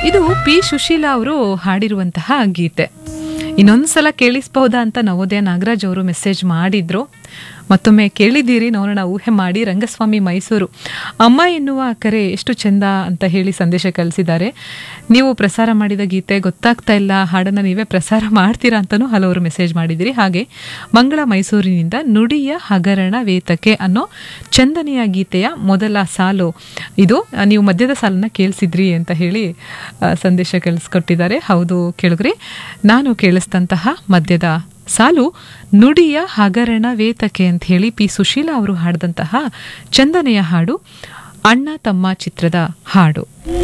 ಇದು ಪಿ ಸುಶೀಲಾ ಅವರು ಹಾಡಿರುವಂತಹ ಗೀತೆ ಇನ್ನೊಂದ್ಸಲ ಕೇಳಿಸ್ಬಹುದಾ ಅಂತ ನವೋದಯ ನಾಗರಾಜ್ ಅವರು ಮೆಸೇಜ್ ಮಾಡಿದ್ರು ಮತ್ತೊಮ್ಮೆ ಕೇಳಿದ್ದೀರಿ ನೋಡೋಣ ಊಹೆ ಮಾಡಿ ರಂಗಸ್ವಾಮಿ ಮೈಸೂರು ಅಮ್ಮ ಎನ್ನುವ ಕರೆ ಎಷ್ಟು ಚೆಂದ ಅಂತ ಹೇಳಿ ಸಂದೇಶ ಕಳಿಸಿದ್ದಾರೆ ನೀವು ಪ್ರಸಾರ ಮಾಡಿದ ಗೀತೆ ಗೊತ್ತಾಗ್ತಾ ಇಲ್ಲ ಹಾಡನ್ನು ನೀವೇ ಪ್ರಸಾರ ಮಾಡ್ತೀರಾ ಅಂತಲೂ ಹಲವರು ಮೆಸೇಜ್ ಮಾಡಿದ್ದೀರಿ ಹಾಗೆ ಮಂಗಳ ಮೈಸೂರಿನಿಂದ ನುಡಿಯ ಹಗರಣ ವೇತಕೆ ಅನ್ನೋ ಚಂದನೆಯ ಗೀತೆಯ ಮೊದಲ ಸಾಲು ಇದು ನೀವು ಮಧ್ಯದ ಸಾಲನ್ನ ಕೇಳಿಸಿದ್ರಿ ಅಂತ ಹೇಳಿ ಆ, ಸಂದೇಶ ಕಳಿಸ್ಕೊಟ್ಟಿದ್ದಾರೆ ಹೌದು ಕೇಳಿದ್ರಿ ನಾನು ಕೇಳಿಸಿದಂತಹ ಮಧ್ಯದ ಸಾಲು ನುಡಿಯ ಹಗರಣ ವೇತಕೆ ಅಂತ ಹೇಳಿ ಪಿ ಸುಶೀಲಾ ಅವರು ಹಾಡಿದಂತಹ ಚಂದನೆಯ ಹಾಡು ಅಣ್ಣ ತಮ್ಮ ಚಿತ್ರದ ಹಾಡು